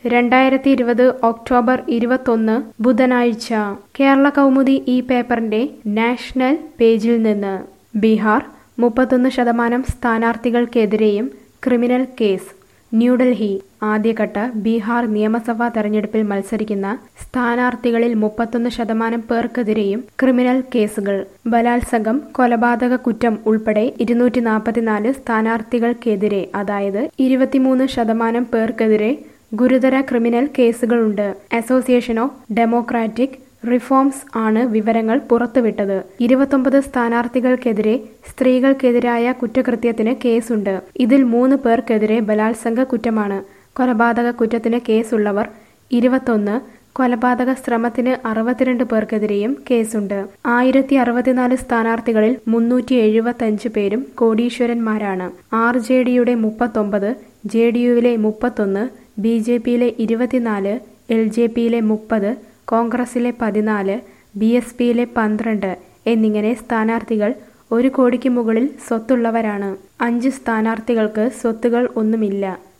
രണ്ടായിരത്തി ഇരുപത് ഒക്ടോബർ ഇരുപത്തൊന്ന് ബുധനാഴ്ച കേരള കൗമുദി ഈ പേപ്പറിന്റെ നാഷണൽ പേജിൽ നിന്ന് ബീഹാർ മുപ്പത്തൊന്ന് ശതമാനം സ്ഥാനാർത്ഥികൾക്കെതിരെയും ക്രിമിനൽ കേസ് ന്യൂഡൽഹി ആദ്യഘട്ട ബീഹാർ നിയമസഭാ തെരഞ്ഞെടുപ്പിൽ മത്സരിക്കുന്ന സ്ഥാനാർത്ഥികളിൽ മുപ്പത്തൊന്ന് ശതമാനം പേർക്കെതിരെയും ക്രിമിനൽ കേസുകൾ ബലാത്സംഗം കൊലപാതക കുറ്റം ഉൾപ്പെടെ ഇരുന്നൂറ്റി നാൽപ്പത്തിനാല് സ്ഥാനാർത്ഥികൾക്കെതിരെ അതായത് ഇരുപത്തിമൂന്ന് ശതമാനം പേർക്കെതിരെ ഗുരുതര ക്രിമിനൽ കേസുകളുണ്ട് അസോസിയേഷൻ ഓഫ് ഡെമോക്രാറ്റിക് റിഫോംസ് ആണ് വിവരങ്ങൾ പുറത്തുവിട്ടത് ഇരുപത്തൊമ്പത് സ്ഥാനാർത്ഥികൾക്കെതിരെ സ്ത്രീകൾക്കെതിരായ കുറ്റകൃത്യത്തിന് കേസുണ്ട് ഇതിൽ മൂന്ന് പേർക്കെതിരെ ബലാത്സംഗ കുറ്റമാണ് കൊലപാതക കുറ്റത്തിന് കേസുള്ളവർ ഇരുപത്തൊന്ന് കൊലപാതക ശ്രമത്തിന് അറുപത്തിരണ്ട് പേർക്കെതിരെയും കേസുണ്ട് ആയിരത്തി അറുപത്തിനാല് സ്ഥാനാർത്ഥികളിൽ മുന്നൂറ്റി എഴുപത്തഞ്ച് പേരും കോടീശ്വരന്മാരാണ് ആർ ജെ ഡിയുടെ മുപ്പത്തൊമ്പത് ജെ ഡി യുവിലെ മുപ്പത്തൊന്ന് ബി ജെ പിയിലെ ഇരുപത്തിനാല് എൽ ജെ പിയിലെ മുപ്പത് കോൺഗ്രസിലെ പതിനാല് ബി എസ് പിയിലെ പന്ത്രണ്ട് എന്നിങ്ങനെ സ്ഥാനാർത്ഥികൾ ഒരു കോടിക്ക് മുകളിൽ സ്വത്തുള്ളവരാണ് അഞ്ച് സ്ഥാനാർത്ഥികൾക്ക് സ്വത്തുകൾ ഒന്നുമില്ല